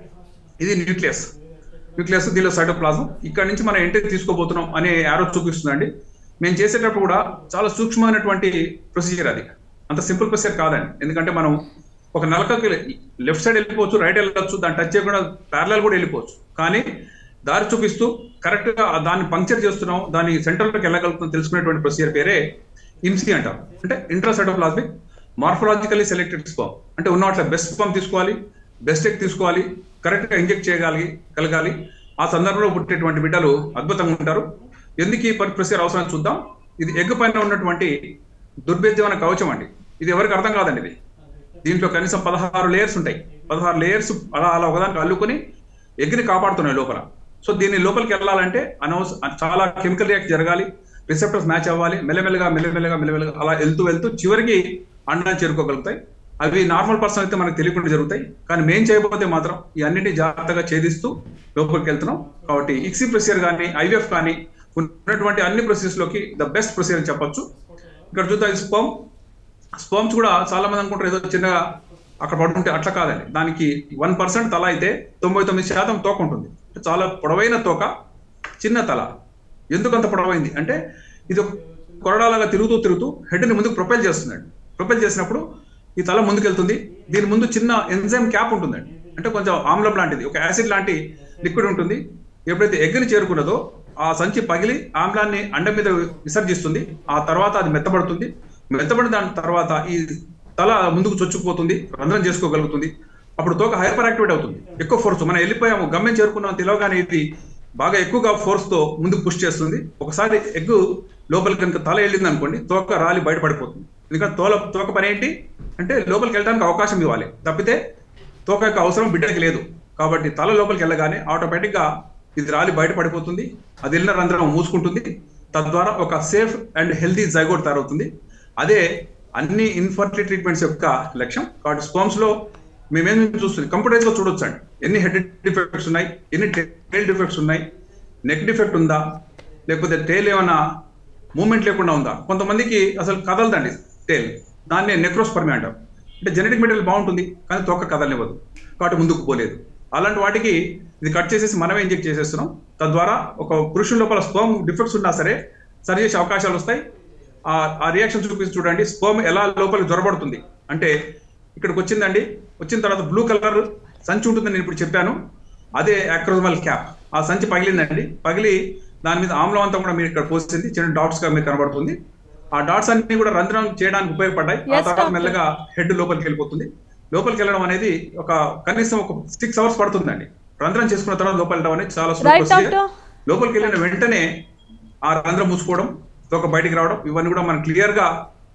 Speaker 2: ఇది న్యూక్లియస్ న్యూక్లియస్ దీనిలో సైటోప్లాజం ఇక్కడ నుంచి మనం ఎంట్రీ తీసుకోబోతున్నాం అనే యారో చూపిస్తుందండి మేము చేసేటప్పుడు కూడా చాలా సూక్ష్మమైనటువంటి ప్రొసీజర్ అది అంత సింపుల్ ప్రొసీజర్ కాదండి ఎందుకంటే మనం ఒక నలకకి లెఫ్ట్ సైడ్ వెళ్ళిపోవచ్చు రైట్ వెళ్ళొచ్చు దాన్ని టచ్ చేయకుండా ప్యారలల్ కూడా వెళ్ళిపోవచ్చు కానీ దారి చూపిస్తూ కరెక్ట్ గా దాన్ని పంక్చర్ చేస్తున్నాం దాన్ని సెంటర్లోకి వెళ్ళగలుగుతున్నాం తెలుసుకునేటువంటి ప్రొసీజర్ పేరే ఇన్సీ అంటారు అంటే ఇంట్రాసైటోప్లాస్మిక్ మార్ఫలాజికలీ సెలెక్టెడ్ స్పర్మ్ అంటే ఉన్న వాటిలో బెస్ట్ స్పర్మ్ తీసుకోవాలి బెస్ట్ ఎగ్ తీసుకోవాలి కరెక్ట్ గా ఇంజెక్ట్ చేయగలిగి కలగాలి ఆ సందర్భంలో పుట్టేటువంటి బిడ్డలు అద్భుతంగా ఉంటారు ఎందుకు ఈ ప్రొసీజర్ అవసరం చూద్దాం ఇది ఎగ్ పైన ఉన్నటువంటి దుర్భేద్యమైన కవచం అండి ఇది ఎవరికి అర్థం కాదండి ఇది దీంట్లో కనీసం పదహారు లేయర్స్ ఉంటాయి పదహారు లేయర్స్ అలా అలా ఒకదానికి అల్లుకొని ఎగ్ని కాపాడుతున్నాయి లోపల సో దీన్ని లోపలికి వెళ్ళాలంటే అనవస చాలా కెమికల్ రియాక్ట్ జరగాలి రిసెప్టర్స్ మ్యాచ్ అవ్వాలి మెల్లమెల్లగా మెల్లమెల్లగా మెల్లమెల్లగా అలా వెళ్తూ వెళ్తూ చివరికి అండాన్ని చేరుకోగలుగుతాయి అవి నార్మల్ పర్సన్ అయితే మనకు తెలియకుండా జరుగుతాయి కానీ మేం చేయకపోతే మాత్రం ఈ అన్నింటినీ జాగ్రత్తగా ఛేదిస్తూ లోపలికి వెళ్తున్నాం కాబట్టి ఇక్సీ ప్రొసీజర్ కానీ ఐవీఎఫ్ కానీ ఉన్నటువంటి అన్ని ప్రొసీజర్స్ లోకి ద బెస్ట్ ప్రొసీజర్ అని చెప్పొచ్చు ఇక్కడ చూద్దాం ఈ స్పర్మ్ స్పర్మ్స్ కూడా చాలా మంది అనుకుంటారు ఏదో చిన్నగా అక్కడ పడుకుంటే అట్లా కాదండి దానికి వన్ పర్సెంట్ తల అయితే తొంభై తొమ్మిది శాతం తోక ఉంటుంది చాలా పొడవైన తోక చిన్న తల ఎందుకు అంత పొడవైంది అంటే ఇది ఒక కొరడాలాగా తిరుగుతూ తిరుగుతూ హెడ్ని ముందుకు ప్రొపైల్ చేస్తుందండి ప్రొపైల్ చేసినప్పుడు ఈ తల ముందుకెళ్తుంది దీని ముందు చిన్న ఎంజైమ్ క్యాప్ ఉంటుందండి అంటే కొంచెం ఆమ్లం లాంటిది ఒక యాసిడ్ లాంటి లిక్విడ్ ఉంటుంది ఎప్పుడైతే ఎగ్ని చేరుకున్నదో ఆ సంచి పగిలి ఆమ్లాన్ని అండ మీద విసర్జిస్తుంది ఆ తర్వాత అది మెత్తబడుతుంది మెత్తబడిన దాని తర్వాత ఈ తల ముందుకు చొచ్చుకుపోతుంది రంధ్రం చేసుకోగలుగుతుంది అప్పుడు తోక హైపర్ యాక్టివేట్ అవుతుంది ఎక్కువ ఫోర్స్ మనం వెళ్ళిపోయాము గమ్యం చేరుకున్నాం తెలియగానే ఇది బాగా ఎక్కువగా ఫోర్స్ తో ముందుకు పుష్ చేస్తుంది ఒకసారి ఎగ్గు లోపలికి కనుక తల వెళ్ళింది అనుకోండి తోక రాలి బయటపడిపోతుంది ఎందుకంటే తోల తోక పని ఏంటి అంటే లోపలికి వెళ్ళడానికి అవకాశం ఇవ్వాలి తప్పితే తోక యొక్క అవసరం బిడ్డకి లేదు కాబట్టి తల లోపలికి వెళ్ళగానే ఆటోమేటిక్ గా ఇది రాలి బయటపడిపోతుంది అది వెళ్ళిన రంధ్రం మూసుకుంటుంది తద్వారా ఒక సేఫ్ అండ్ హెల్తీ జైగోట్ తయారవుతుంది అదే అన్ని ఇన్ఫర్టిలిటీ ట్రీట్మెంట్స్ యొక్క లక్ష్యం కాబట్టి స్పర్మ్స్ లో మేమేం చూస్తుంది కంప్యూటరైజ్ లో చూడొచ్చు అండి ఎన్ని హెడ్ డిఫెక్ట్స్ ఉన్నాయి ఎన్ని టైల్ డిఫెక్ట్స్ ఉన్నాయి నెక్ డిఫెక్ట్ ఉందా లేకపోతే టైల్ ఏమైనా మూమెంట్ లేకుండా ఉందా కొంతమందికి అసలు కదలదండి టైల్ దాన్నే నెక్రోస్పర్మి అంటారు అంటే జెనెటిక్ మెటీరియల్ బాగుంటుంది కానీ తొక్క కదలనివ్వదు కాబట్టి ముందుకు పోలేదు అలాంటి వాటికి ఇది కట్ చేసేసి మనమే ఇంజెక్ట్ చేసేస్తున్నాం తద్వారా ఒక పురుషుల లోపల స్పర్మ్ డిఫెక్ట్స్ ఉన్నా సరే సరి చేసే అవకాశాలు వస్తాయి ఆ ఆ రియాక్షన్ చూపించి చూడండి స్పర్మ్ ఎలా లోపలికి జ్వరబడుతుంది అంటే ఇక్కడికి వచ్చిందండి వచ్చిన తర్వాత బ్లూ కలర్ సంచి ఉంటుందని నేను ఇప్పుడు చెప్పాను అదే అక్రోజమల్ క్యాప్ ఆ సంచి పగిలిందండి పగిలి దాని మీద ఆమ్లం అంతా కూడా మీరు ఇక్కడ పోసింది చిన్న డాట్స్ గా మీకు కనబడుతుంది ఆ డాట్స్ అన్ని కూడా రంధ్రం చేయడానికి ఉపయోగపడ్డాయి ఆ
Speaker 1: Yes,
Speaker 2: తర్వాత
Speaker 1: doctor.
Speaker 2: మెల్లగా హెడ్ లోపలికి వెళ్ళిపోతుంది లోపలికి వెళ్ళడం అనేది ఒక కనీసం ఒక సిక్స్ అవర్స్ పడుతుందండి రంధ్రం చేసుకున్న తర్వాత లోపలికి వెళ్ళడం అనేది చాలా slow
Speaker 1: Right,
Speaker 2: procedure.
Speaker 1: doctor.
Speaker 2: లోపలికి వెళ్ళిన వెంటనే ఆ రంధ్రం మూసుకోవడం ఒక బయటికి రావడం ఇవన్నీ కూడా మనం క్లియర్ గా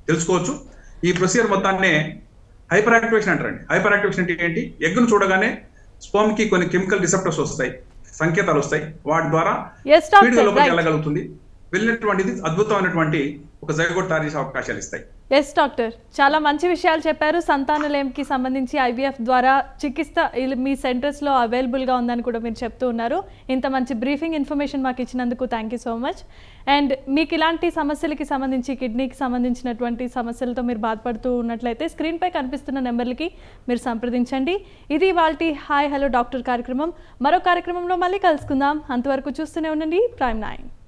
Speaker 2: తెలుసుకోవచ్చు ఈ ప్రొసీజర్ మొత్తాన్నే హైపర్ యాక్టివేషన్ అంటారండి హైపర్ యాక్టివేషన్ అంటే ఏంటి ఎగ్ను చూడగానే స్పోమ్ కి కొన్ని కెమికల్ రిసెప్టర్స్ వస్తాయి సంకేతాలు వస్తాయి వాటి ద్వారా
Speaker 1: Yes, doctor,
Speaker 2: స్పీడ్గా లోపలికి
Speaker 1: right.
Speaker 2: వెళ్ళగలుగుతుంది వెళ్ళినటువంటిది అద్భుతమైనటువంటి ఒక జైగోట్ తయారు చేసే అవకాశాలు ఇస్తాయి
Speaker 1: ఎస్ డాక్టర్ చాలా మంచి విషయాలు చెప్పారు సంతానలేంకి సంబంధించి ఐవీఎఫ్ ద్వారా చికిత్స ఇల్- మీ సెంటర్స్లో అవైలబుల్గా ఉందని కూడా మీరు చెప్తూ ఉన్నారు ఇంత మంచి బ్రీఫింగ్ ఇన్ఫర్మేషన్ మాకు ఇచ్చినందుకు thank you so much and మీకు ఇలాంటి సమస్యలకి సంబంధించి కిడ్నీకి సంబంధించినటువంటి సమస్యలతో మీరు బాధపడుతూ ఉన్నట్లయితే స్క్రీన్పై కనిపిస్తున్న నెంబర్లకి మీరు సంప్రదించండి ఇది వాళ్ళ హాయ్ హలో డాక్టర్ కార్యక్రమం మరో కార్యక్రమంలో మళ్ళీ కలుసుకుందాం అంతవరకు చూస్తూనే ఉండండి ప్రైమ్ నైన్